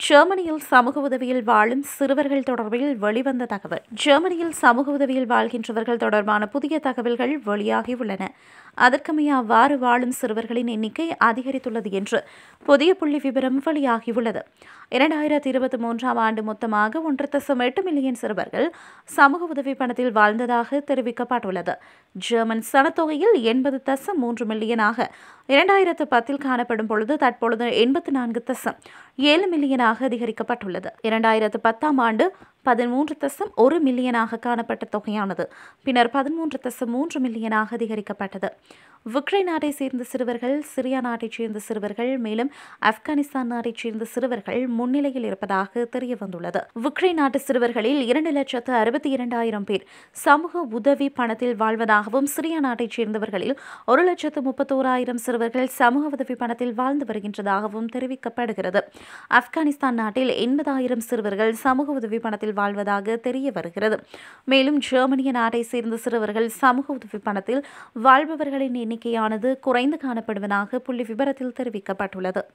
ஜெர்மனியில் சமூக உதவியில் வாழும் சிறுவர்கள் தொடர்பில் வெளிவந்த தகவல் ஜெர்மனியில் சமூக உதவியில் வாழ்கின்றவர்கள் தொடர்பான புதிய தகவல்கள் வெளியாகியுள்ளன அதற்கமைய அவ்வாறு வாழும் சிறுவர்களின் எண்ணிக்கை அதிகரித்துள்ளது என்று புதிய புள்ளி விவரம் வெளியாகியுள்ளது இரண்டாயிரத்தி இருபத்தி மூன்றாம் ஆண்டு மொத்தமாக ஒன்று தசம் எட்டு மில்லியன் சிறுவர்கள் சமூக உதவி பணத்தில் வாழ்ந்ததாக தெரிவிக்கப்பட்டுள்ளது ஜெர்மன் சனத்தொகையில் எண்பது தசம் மூன்று மில்லியனாக இரண்டாயிரத்து பத்தில் காணப்படும் பொழுது தற்பொழுது எண்பத்தி நான்கு தசம் ஏழு மில்லியனாக அதிகரிக்கப்பட்டுள்ளது இரண்டாயிரத்து பத்தாம் ஆண்டு பதிமூன்று தசம் ஒரு மில்லியனாக காணப்பட்ட தொகையானது பின்னர் பதிமூன்று தசம் மூன்று மில்லியனாக அதிகரிக்கப்பட்டது உக்ரைன் நாட்டை சேர்ந்த சிறுவர்கள் சிரியா நாட்டைச் சேர்ந்த சிறுவர்கள் மேலும் ஆப்கானிஸ்தான் நாட்டைச் சேர்ந்த சிறுவர்கள் முன்னிலையில் இருப்பதாக தெரிய வந்துள்ளது உக்ரைன் நாட்டு சிறுவர்களில் இரண்டு லட்சத்து அறுபத்தி இரண்டாயிரம் பேர் சமூக உதவி பணத்தில் வாழ்வதாகவும் சிரியா நாட்டைச் சேர்ந்தவர்களில் ஒரு லட்சத்து முப்பத்தோராயிரம் சிறுவர்கள் சமூக உதவி பணத்தில் வாழ்ந்து வருகின்றதாகவும் தெரிவிக்கப்படுகிறது ஆப்கானிஸ்தான் நாட்டில் எண்பதாயிரம் சிறுவர்கள் சமூக உதவி பணத்தில் வாழ்வதாக தெரிய வருகிறது மேலும் ஜெர்மனிய நாட்டை சேர்ந்த சிறுவர்கள் சமூக உதவி பணத்தில் வாழ்பவர்களின் எண்ணிக்கையானது குறைந்து காணப்படுவதாக புள்ளி விபரத்தில் தெரிவிக்கப்பட்டுள்ளது